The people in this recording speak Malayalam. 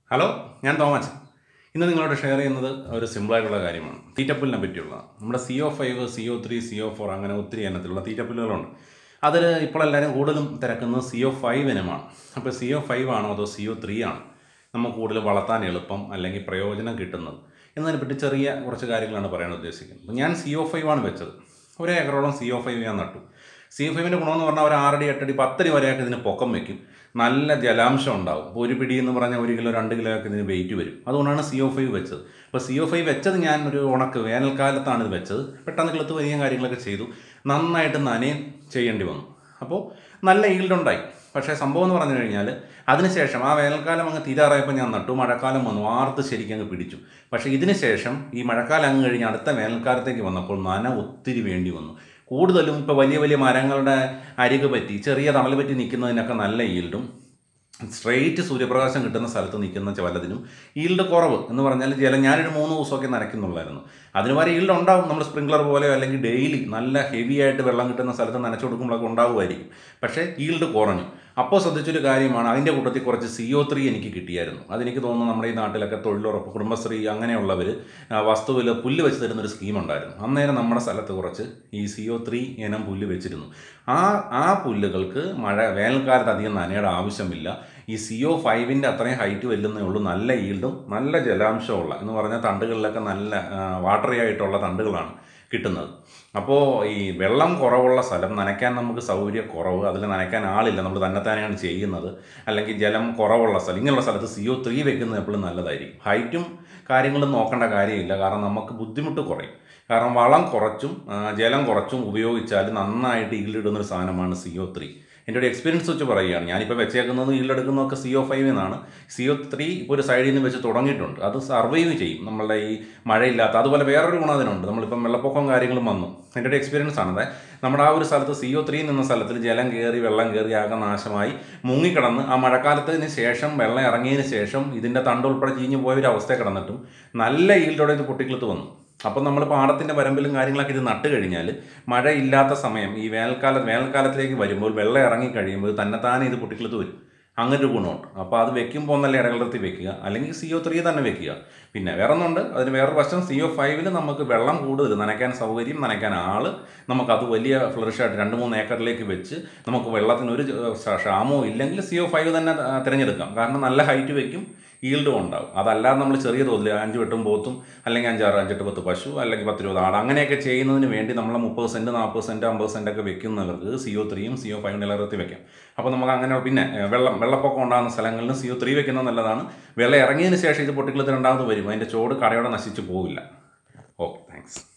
ഹലോ ഞാൻ തോമസ് ഇന്ന് നിങ്ങളോട് ഷെയർ ചെയ്യുന്നത് ഒരു സിമ്പിളായിട്ടുള്ള കാര്യമാണ് തീറ്റപ്പുല്ലിനെ പറ്റിയുള്ള നമ്മുടെ C O five C O three C O four അങ്ങനെ ഒത്തിരി ഇനത്തിലുള്ള തീറ്റപ്പുല്ലുകളുണ്ട് അതിൽ ഇപ്പോൾ എല്ലാവരും കൂടുതലും തിരക്കുന്നത് സി ഒ ഫൈവ് ഇനമാണ് അപ്പോൾ സി ഒ ഫൈവ് ആണോ അതോ സി ഒ ത്രീ ആണോ നമുക്ക് കൂടുതൽ വളർത്താൻ എളുപ്പം അല്ലെങ്കിൽ പ്രയോജനം കിട്ടുന്നത് എന്നതിനെപ്പറ്റി ചെറിയ കുറച്ച് കാര്യങ്ങളാണ് പറയാൻ ഉദ്ദേശിക്കുന്നത് അപ്പോൾ ഞാൻ സി ഒ ഫൈവ് ആണ് വെച്ചത് ഒരു ഏക്കറോളം സി ഒ ഫൈവ് ഞാൻ നട്ടു സി ഒ ഫൈവിൻ്റെ ഗുണമെന്ന് പറഞ്ഞാൽ ഒരു ആറടി എട്ടടി പത്തടി വരെയൊക്കെ ഇതിന് പൊക്കം വെക്കും നല്ല ജലാംശം ഉണ്ടാവും അപ്പോൾ ഒരു പിടി എന്ന് പറഞ്ഞാൽ ഒരു കിലോ രണ്ട് കിലോ ഒക്കെ ഇതിന് വെയിറ്റ് വരും അതുകൊണ്ടാണ് സി ഒ ഫൈവ് വെച്ചത് അപ്പോൾ സി ഒ ഫൈവ് വെച്ചത് ഞാൻ ഒരു ഉണക്ക് വേനൽക്കാലത്താണ് ഇത് വെച്ചത് പെട്ടെന്ന് കിളുത്ത് വരികയും കാര്യങ്ങളൊക്കെ ചെയ്തു നന്നായിട്ട് നനയും ചെയ്യേണ്ടി വന്നു അപ്പോൾ നല്ല ഈൽഡ് ഉണ്ടായി പക്ഷേ സംഭവം എന്ന് പറഞ്ഞു കഴിഞ്ഞാൽ അതിനുശേഷം ആ വേനൽക്കാലം അങ്ങ് തീരാറായപ്പോൾ ഞാൻ നട്ടു മഴക്കാലം വന്നു വാർത്ത് ശരിക്കും അങ്ങ് പിടിച്ചു പക്ഷേ ഇതിന് ശേഷം ഈ മഴക്കാലം അങ്ങ് കഴിഞ്ഞ് അടുത്ത വേനൽക്കാലത്തേക്ക് വന്നപ്പോൾ നന ഒത്തിരി വേണ്ടി വന്നു കൂടുതലും ഇപ്പോൾ വലിയ വലിയ മരങ്ങളുടെ അരിക് പറ്റി ചെറിയ തണൽ പറ്റി നിൽക്കുന്നതിനൊക്കെ നല്ല ഈൽഡും സ്ട്രെയിറ്റ് സൂര്യപ്രകാശം കിട്ടുന്ന സ്ഥലത്ത് നിൽക്കുന്ന വല്ലതിനും ഈൽഡ് കുറവ് എന്ന് പറഞ്ഞാൽ ജലം ഞാനൊരു മൂന്ന് ദിവസമൊക്കെ നനയ്ക്കുന്നുള്ളായിരുന്നു അതിന് വരെ ഈൽഡ് ഉണ്ടാവും നമ്മൾ സ്പ്രിംഗ്ലർ പോലെയോ അല്ലെങ്കിൽ ഡെയിലി നല്ല ഹെവി ആയിട്ട് വെള്ളം കിട്ടുന്ന സ്ഥലത്ത് നനച്ചു കൊടുക്കുമ്പോഴൊക്കെ ഉണ്ടാവുമായിരിക്കും പക്ഷേ ഈൽഡ് കുറഞ്ഞു അപ്പോൾ ശ്രദ്ധിച്ചൊരു കാര്യമാണ് അതിൻ്റെ കൂട്ടത്തിൽ കുറച്ച് സി ഒ ത്രീ എനിക്ക് കിട്ടിയായിരുന്നു അതെനിക്ക് തോന്നുന്നു നമ്മുടെ ഈ നാട്ടിലൊക്കെ തൊഴിലുറപ്പ് കുടുംബശ്രീ അങ്ങനെയുള്ളവർ വസ്തുവിൽ പുല്ല് വെച്ച് തരുന്നൊരു സ്കീം ഉണ്ടായിരുന്നു അന്നേരം നമ്മുടെ സ്ഥലത്ത് കുറച്ച് ഈ സി ഒ ത്രീ ഇനം പുല്ല് വെച്ചിരുന്നു ആ ആ പുല്ലുകൾക്ക് മഴ വേനൽക്കാലത്ത് അധികം നനയുടെ ആവശ്യമില്ല ഈ സി ഒ ഫൈവിൻ്റെ അത്രയും ഹൈറ്റ് വരുന്നേ ഉള്ളൂ നല്ല ഈൽഡും നല്ല ജലാംശമുള്ള എന്ന് പറഞ്ഞാൽ തണ്ടുകളിലൊക്കെ നല്ല വാട്ടറി ആയിട്ടുള്ള തണ്ടുകളാണ് കിട്ടുന്നത് അപ്പോൾ ഈ വെള്ളം കുറവുള്ള സ്ഥലം നനയ്ക്കാൻ നമുക്ക് സൗകര്യ കുറവ് അതിൽ നനയ്ക്കാൻ ആളില്ല നമ്മൾ തന്നെത്താനെയാണ് ചെയ്യുന്നത് അല്ലെങ്കിൽ ജലം കുറവുള്ള സ്ഥലം ഇങ്ങനെയുള്ള സ്ഥലത്ത് സി ഒ ത്രീ വെക്കുന്നത് എപ്പോഴും നല്ലതായിരിക്കും ഹൈറ്റും കാര്യങ്ങളും നോക്കേണ്ട കാര്യമില്ല കാരണം നമുക്ക് ബുദ്ധിമുട്ട് കുറയും കാരണം വളം കുറച്ചും ജലം കുറച്ചും ഉപയോഗിച്ചാൽ നന്നായിട്ട് ഈൽഡിടുന്നൊരു സാധനമാണ് സി ഒ ത്രീ എൻ്റെ ഒരു എക്സ്പീരിയൻസ് വെച്ച് പറയുകയാണ് ഞാനിപ്പോൾ വെച്ചേക്കുന്നത് ഈൽഡെടുക്കുന്നതൊക്കെ സി ഒ ഫൈവ് എന്നാണ് സി ഒ ത്രീ ഇപ്പോൾ ഒരു സൈഡിൽ നിന്ന് വെച്ച് തുടങ്ങിയിട്ടുണ്ട് അത് സർവൈവ് ചെയ്യും നമ്മളുടെ ഈ മഴയില്ലാത്ത അതുപോലെ വേറൊരു ഗുണം അതിനുണ്ട് നമ്മളിപ്പം വെള്ളപ്പൊക്കവും കാര്യങ്ങളും വന്നു എൻ്റെ ഒരു എക്സ്പീരിയൻസ് ആണ് നമ്മുടെ ആ ഒരു സ്ഥലത്ത് സി ഒ ത്രീ നിന്ന സ്ഥലത്തിൽ ജലം കയറി വെള്ളം കയറി ആകെ നാശമായി മുങ്ങിക്കിടന്ന് ആ മഴക്കാലത്തിന് ശേഷം വെള്ളം ഇറങ്ങിയതിന് ശേഷം ഇതിൻ്റെ തണ്ട് ഉൾപ്പെടെ ചീഞ്ഞു പോയ ഒരു അവസ്ഥ കിടന്നിട്ടും നല്ല ഈൽഡോടെ ഇത് പൊട്ടിക്കിളുത്ത് വന്നു അപ്പം നമ്മൾ പാടത്തിൻ്റെ വരമ്പിലും കാര്യങ്ങളൊക്കെ ഇത് നട്ട് കഴിഞ്ഞാൽ മഴയില്ലാത്ത സമയം ഈ വേനൽക്കാല വേനൽക്കാലത്തിലേക്ക് വരുമ്പോൾ വെള്ളം ഇറങ്ങി കഴിയുമ്പോൾ തന്നെത്താനെ ഇത് പൊട്ടിക്കിളുത്ത് വരും അങ്ങനെ ഒരു ഗുണമുണ്ട് അപ്പോൾ അത് വെക്കുമ്പോൾ നല്ല ഇടകലർത്തി വെക്കുക അല്ലെങ്കിൽ സി ഒ ത്രീ തന്നെ വെക്കുക പിന്നെ വേറെ ഒന്നുണ്ട് അതിന് വേറൊരു വശം സി ഒ ഫൈവിൽ നമുക്ക് വെള്ളം കൂടുതൽ നനയ്ക്കാൻ സൗകര്യം നനയ്ക്കാൻ ആൾ നമുക്ക് അത് വലിയ ഫ്ലറിഷായിട്ട് രണ്ട് മൂന്ന് ഏക്കറിലേക്ക് വെച്ച് നമുക്ക് വെള്ളത്തിന് ഒരു ക്ഷാമവും ഇല്ലെങ്കിൽ സി ഒ ഫൈവ് തന്നെ തിരഞ്ഞെടുക്കാം കാരണം നല്ല ഹൈറ്റ് വെക്കും ഈൽഡും ഉണ്ടാവും അതല്ലാതെ നമ്മൾ ചെറിയ തോതിൽ അഞ്ച് വെട്ടും പോത്തും അല്ലെങ്കിൽ അഞ്ചാറ് അഞ്ചെട്ട് പത്ത് പശു അല്ലെങ്കിൽ പത്തിരുപത് ആട് അങ്ങനെയൊക്കെ ചെയ്യുന്നതിന് വേണ്ടി നമ്മൾ മുപ്പത് സെൻറ്റ് നാൽപ്പത് സെൻറ്റ് അമ്പത് സെൻറ്റ് ഒക്കെ വെക്കുന്നവർക്ക് സി ഒ ത്രീയും സി ഒ ഫൈവ് നിലനിർത്തി വെക്കാം അപ്പോൾ നമുക്ക് അങ്ങനെ പിന്നെ വെള്ളം വെള്ളപ്പൊക്കം ഉണ്ടാകുന്ന സ്ഥലങ്ങളിൽ സി ഒ ത്രീ വെക്കുന്നത് നല്ലതാണ് വെള്ളം ഇറങ്ങിയതിന് ശേഷം ഇത് പൊട്ടിക്കുളത്തിൽ രണ്ടാമത് വരും അതിൻ്റെ ചോട് കടയോടെ നശിച്ചു പോവില്ല ഓക്കെ താങ്ക്സ്